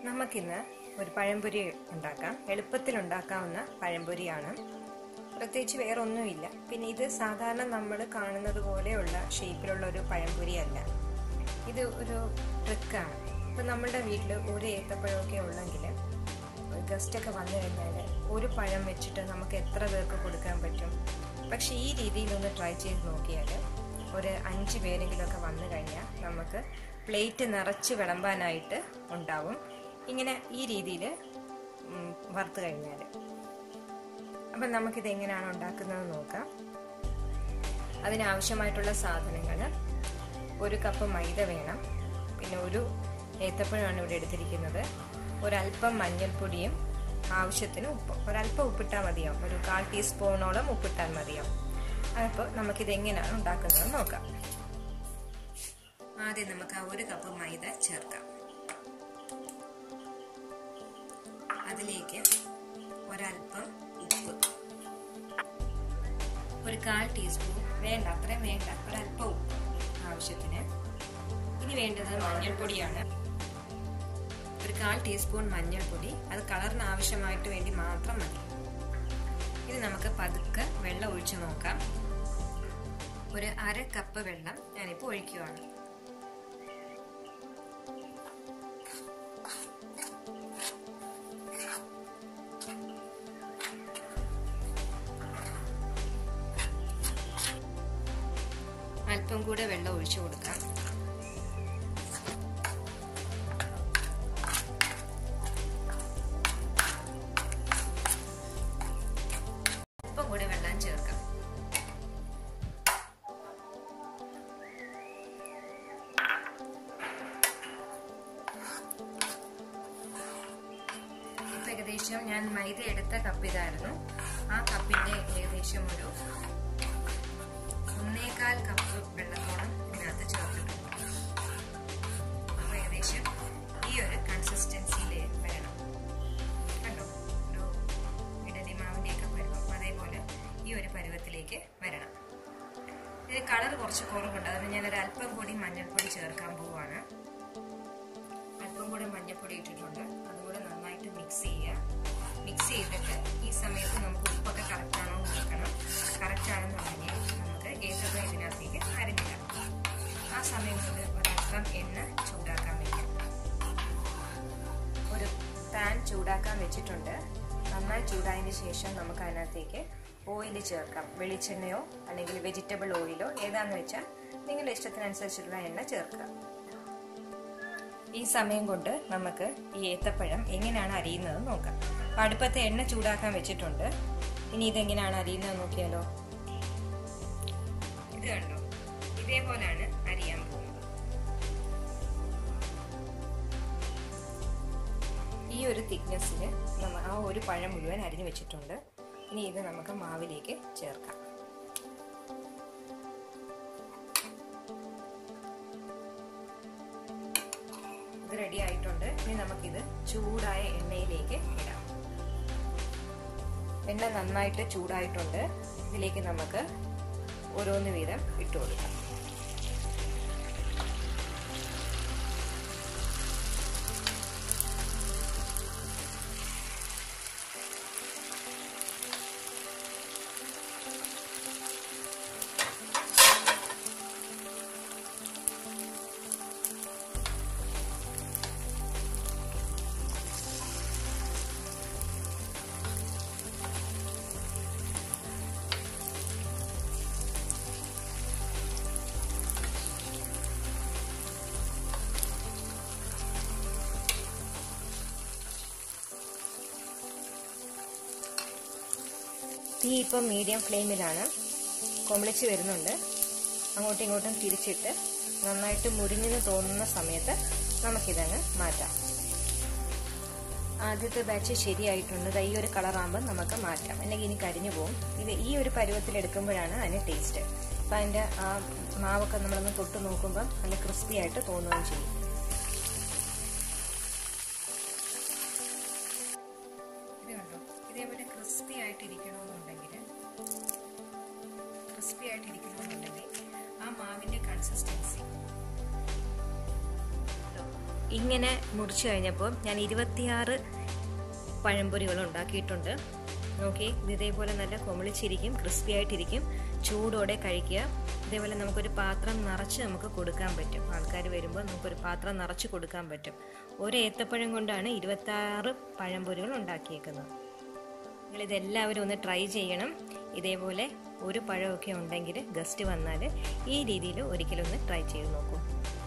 നമുക്കിന്ന് ഒരു പഴംപൊരി ഉണ്ടാക്കാം എളുപ്പത്തിൽ ഉണ്ടാക്കാവുന്ന പഴംപൊരിയാണ് പ്രത്യേകിച്ച് വേറെ ഒന്നുമില്ല പിന്നെ ഇത് സാധാരണ നമ്മൾ കാണുന്നത് പോലെയുള്ള ഷേപ്പിലുള്ള ഒരു പഴംപൊരി അല്ല ഇത് ഒരു ട്രിക്കാണ് ഇപ്പം നമ്മളുടെ വീട്ടിൽ ഒരു ഏത്തപ്പഴമൊക്കെ ഉള്ളെങ്കിൽ ഗസ്റ്റൊക്കെ വന്നു കഴിഞ്ഞാൽ ഒരു പഴം വെച്ചിട്ട് നമുക്ക് എത്ര പേർക്ക് കൊടുക്കാൻ പറ്റും പക്ഷേ ഈ രീതിയിലൊന്ന് ട്രൈ ചെയ്ത് നോക്കിയാൽ ഒരു അഞ്ച് പേരെങ്കിലുമൊക്കെ വന്നു കഴിഞ്ഞാൽ നമുക്ക് പ്ലേറ്റ് നിറച്ച് വിളമ്പാനായിട്ട് ഉണ്ടാവും ഇങ്ങനെ ഈ രീതിയിൽ വറുത്ത് കഴിഞ്ഞാൽ അപ്പം നമുക്കിത് എങ്ങനെയാണ് ഉണ്ടാക്കുന്നത് നോക്കാം അതിനാവശ്യമായിട്ടുള്ള സാധനങ്ങൾ ഒരു കപ്പ് മൈദ വേണം പിന്നെ ഒരു ഏത്തപ്പഴമാണ് ഇവിടെ എടുത്തിരിക്കുന്നത് ഒരല്പം മഞ്ഞൾപ്പൊടിയും ആവശ്യത്തിന് ഉപ്പും ഒരല്പം ഉപ്പിട്ടാൽ മതിയാവും ഒരു കാൽ ടീസ്പൂണോളം ഉപ്പിട്ടാൽ മതിയാവും അപ്പോൾ നമുക്കിത് എങ്ങനെയാണ് ഉണ്ടാക്കുന്നത് നോക്കാം ആദ്യം നമുക്ക് ആ ഒരു കപ്പ് മൈദ ചേർക്കാം അതിലേക്ക് ഒരല്പം ഉപ്പ് ഒരു കാൽ ടീസ്പൂൺ വേണ്ട അത്രയും വേണ്ട ഒരല്പം ഉപ്പ് ആവശ്യത്തിന് ഇനി വേണ്ടത് മഞ്ഞൾപ്പൊടിയാണ് ഒരു കാൽ ടീസ്പൂൺ മഞ്ഞൾപ്പൊടി അത് കളറിന് ആവശ്യമായിട്ട് വേണ്ടി മാത്രം മതി ഇനി നമുക്ക് പതുക്കെ വെള്ളം ഒഴിച്ചു നോക്കാം ഒരു അര കപ്പ് വെള്ളം ഞാനിപ്പോൾ ഒഴിക്കുകയാണ് അല്പം കൂടെ വെള്ളം ഒഴിച്ചു കൊടുക്കാം അല്പം കൂടെ വെള്ളം ചേർക്കാം ഇപ്പം ഏകദേശം ഞാൻ മൈദ എടുത്ത കപ്പ് ഇതായിരുന്നു ആ കപ്പിന്റെ ഏകദേശം ഒരു ഒന്നേകാൽ കപ്പ് വെള്ളത്തോളം ഇതിനകത്ത് ചേർത്തിട്ടുണ്ട് അപ്പോൾ ഏകദേശം ഈ ഒരു കൺസിസ്റ്റൻസിയിൽ വരണം കണ്ടോ ഒരു ഇഡലി മാവിൻ്റെയൊക്കെ പരുവം അതേപോലെ ഈ ഒരു പരുവത്തിലേക്ക് വരണം ഇത് കളർ കുറച്ച് കുറവുണ്ട് അതുകൊണ്ട് ഞാനൊരു അല്പം കൂടി മഞ്ഞൾപ്പൊടി ചേർക്കാൻ പോവുകയാണ് അല്പം കൂടി മഞ്ഞൾപ്പൊടി ഇട്ടിട്ടുണ്ട് അതുകൂടെ നന്നായിട്ട് മിക്സ് ചെയ്യുക മിക്സ് ചെയ്തിട്ട് ഈ സമയത്ത് നമുക്ക് ഉപ്പൊക്കെ കറക്റ്റാണോ നോക്കണം കറക്റ്റ് ആണെന്നുണ്ടെങ്കിൽ നമുക്ക് ഏതൊക്കെ ഇതിനകത്തേക്ക് അരിഞ്ഞിടാം ആ സമയം കൊണ്ട് ഒരല്പം എണ്ണ ചൂടാക്കാൻ വയ്ക്കാം ഒരു പാൻ ചൂടാക്കാൻ വെച്ചിട്ടുണ്ട് നന്നായി ചൂടായതിന് ശേഷം നമുക്ക് അതിനകത്തേക്ക് ഓയിൽ ചേർക്കാം വെളിച്ചെണ്ണയോ അല്ലെങ്കിൽ വെജിറ്റബിൾ ഓയിലോ ഏതാണെന്ന് വെച്ചാൽ നിങ്ങളുടെ ഇഷ്ടത്തിനനുസരിച്ചുള്ള എണ്ണ ചേർക്കാം ഈ സമയം കൊണ്ട് നമുക്ക് ഈ ഏത്തപ്പഴം എങ്ങനെയാണ് അരിയുന്നത് നോക്കാം അപ്പം അടുപ്പത്തെ എണ്ണ ചൂടാക്കാൻ വെച്ചിട്ടുണ്ട് ഇനി ഇതെങ്ങനെയാണ് അരിയുന്നത് നോക്കിയാലോ ഇത് കണ്ടോ ഇതേപോലെയാണ് അരിയാൻ പോകുന്നത് ഈ ഒരു തിക്നെസ്സിൽ നമ്മൾ ആ ഒരു പഴം മുഴുവൻ അരിഞ്ഞു വെച്ചിട്ടുണ്ട് ഇനി ഇത് നമുക്ക് മാവിലേക്ക് ചേർക്കാം ഇത് റെഡി ആയിട്ടുണ്ട് ഇനി നമുക്കിത് ചൂടായ എണ്ണയിലേക്ക് ഇടാം എണ്ണ നന്നായിട്ട് ചൂടായിട്ടുണ്ട് ഇതിലേക്ക് നമുക്ക് ഓരോന്ന് വീതം ഇട്ട് കൊടുക്കാം തീ ഇപ്പം മീഡിയം ഫ്ലെയിമിലാണ് കൊമളിച്ച് വരുന്നുണ്ട് അങ്ങോട്ടും ഇങ്ങോട്ടും തിരിച്ചിട്ട് നന്നായിട്ട് മുരിഞ്ഞെന്ന് തോന്നുന്ന സമയത്ത് നമുക്കിതങ്ങ് മാറ്റാം ആദ്യത്തെ ബാച്ച് ശരിയായിട്ടുണ്ട് ഈ ഒരു കളറാകുമ്പോൾ നമുക്ക് മാറ്റാം അല്ലെങ്കിൽ ഇനി കരിഞ്ഞു പോകും ഇത് ഈ ഒരു പരുവത്തിൽ എടുക്കുമ്പോഴാണ് അതിന് ടേസ്റ്റ് അപ്പം അതിൻ്റെ ആ മാവൊക്കെ നമ്മളൊന്ന് തൊട്ട് നോക്കുമ്പോൾ നല്ല ക്രിസ്പി ആയിട്ട് തോന്നുകയും ചെയ്യും ഇത് കണ്ടോ ഇതേപോലെ ക്രിസ്പി ആയിട്ടിരിക്കണമെന്നുണ്ടെങ്കിൽ ക്രിസ്പി ആയിട്ടിരിക്കണമെന്നുണ്ടെങ്കിൽ ആ മാവിൻ്റെ കൺസിസ്റ്റൻസി ഇങ്ങനെ മുറിച്ച് കഴിഞ്ഞപ്പോൾ ഞാൻ ഇരുപത്തിയാറ് പഴംപൊരികൾ ഉണ്ടാക്കിയിട്ടുണ്ട് നോക്കി ഇത് ഇതേപോലെ നല്ല കൊമളിച്ചിരിക്കും ക്രിസ്പി ആയിട്ടിരിക്കും ചൂടോടെ കഴിക്കുക ഇതേപോലെ നമുക്കൊരു പാത്രം നിറച്ച് നമുക്ക് കൊടുക്കാൻ പറ്റും ആൾക്കാർ വരുമ്പോൾ നമുക്കൊരു പാത്രം നിറച്ച് കൊടുക്കാൻ പറ്റും ഒരു ഏത്തപ്പഴം കൊണ്ടാണ് ഇരുപത്താറ് പഴംപൊരികൾ ഉണ്ടാക്കിയേക്കുന്നത് നിങ്ങൾ ഇതെല്ലാവരും ഒന്ന് ട്രൈ ചെയ്യണം ഇതേപോലെ ഒരു പഴമൊക്കെ ഉണ്ടെങ്കിൽ ഗസ്റ്റ് വന്നാൽ ഈ രീതിയിൽ ഒരിക്കലും ഒന്ന് ട്രൈ ചെയ്ത് നോക്കൂ